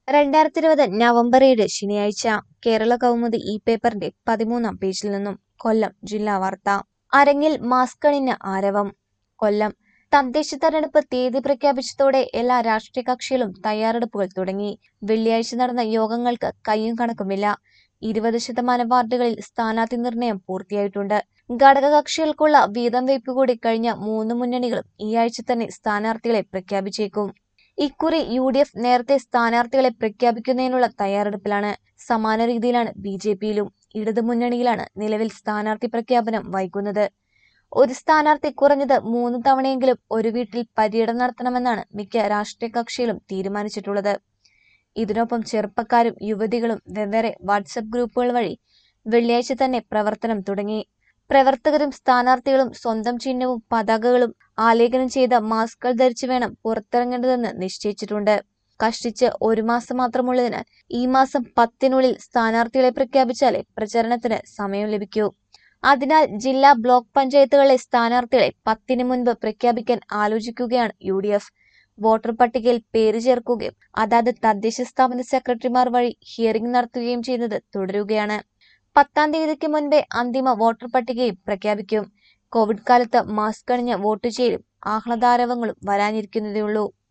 രണ്ടായിരത്തി ഇരുപത് നവംബർ ഏഴ് ശനിയാഴ്ച കേരള കൗമുദി ഈ പേപ്പറിന്റെ പതിമൂന്നാം പേജിൽ നിന്നും കൊല്ലം ജില്ലാ വാർത്ത അരങ്ങിൽ മാസ്ക് അണിഞ്ഞ ആരവം കൊല്ലം തദ്ദേശ തെരഞ്ഞെടുപ്പ് തീയതി പ്രഖ്യാപിച്ചതോടെ എല്ലാ രാഷ്ട്രീയ കക്ഷികളും തയ്യാറെടുപ്പുകൾ തുടങ്ങി വെള്ളിയാഴ്ച നടന്ന യോഗങ്ങൾക്ക് കയ്യും കണക്കുമില്ല ഇരുപത് ശതമാനം വാർഡുകളിൽ സ്ഥാനാർത്ഥി നിർണയം പൂർത്തിയായിട്ടുണ്ട് ഘടകകക്ഷികൾക്കുള്ള വീതം വെയ്പ് കൂടി കഴിഞ്ഞ മൂന്ന് മുന്നണികളും ഈ ആഴ്ച തന്നെ സ്ഥാനാർത്ഥികളെ പ്രഖ്യാപിച്ചേക്കും ഇക്കുറി യു ഡി എഫ് നേരത്തെ സ്ഥാനാർത്ഥികളെ പ്രഖ്യാപിക്കുന്നതിനുള്ള തയ്യാറെടുപ്പിലാണ് സമാന രീതിയിലാണ് ബി ജെ പിയിലും ഇടതുമുന്നണിയിലാണ് നിലവിൽ സ്ഥാനാർത്ഥി പ്രഖ്യാപനം വൈകുന്നത് ഒരു സ്ഥാനാർത്ഥി കുറഞ്ഞത് മൂന്ന് തവണയെങ്കിലും ഒരു വീട്ടിൽ പര്യടനം നടത്തണമെന്നാണ് മിക്ക രാഷ്ട്രീയ കക്ഷികളും തീരുമാനിച്ചിട്ടുള്ളത് ഇതിനൊപ്പം ചെറുപ്പക്കാരും യുവതികളും വെവ്വേറെ വാട്സപ്പ് ഗ്രൂപ്പുകൾ വഴി വെള്ളിയാഴ്ച തന്നെ പ്രവർത്തനം തുടങ്ങി പ്രവർത്തകരും സ്ഥാനാർത്ഥികളും സ്വന്തം ചിഹ്നവും പതാകകളും ആലേഖനം ചെയ്ത മാസ്കുകൾ ധരിച്ചു വേണം പുറത്തിറങ്ങേണ്ടതെന്ന് നിശ്ചയിച്ചിട്ടുണ്ട് കഷ്ടിച്ച് ഒരു മാസം മാത്രമുള്ളതിനാൽ ഈ മാസം പത്തിനുള്ളിൽ സ്ഥാനാർത്ഥികളെ പ്രഖ്യാപിച്ചാലേ പ്രചരണത്തിന് സമയം ലഭിക്കൂ അതിനാൽ ജില്ലാ ബ്ലോക്ക് പഞ്ചായത്തുകളിലെ സ്ഥാനാർത്ഥികളെ പത്തിന് മുൻപ് പ്രഖ്യാപിക്കാൻ ആലോചിക്കുകയാണ് യു ഡി എഫ് വോട്ടർ പട്ടികയിൽ പേര് ചേർക്കുകയും അതാത് തദ്ദേശ സ്ഥാപന സെക്രട്ടറിമാർ വഴി ഹിയറിംഗ് നടത്തുകയും ചെയ്യുന്നത് തുടരുകയാണ് പത്താം തീയതിക്ക് മുൻപേ അന്തിമ വോട്ടർ പട്ടികയും പ്രഖ്യാപിക്കും കോവിഡ് കാലത്ത് മാസ്ക് അണിഞ്ഞ് വോട്ട് ചെയ്യലും ആഹ്ലാദാരവങ്ങളും വരാനിരിക്കുന്നതേയുള്ളൂ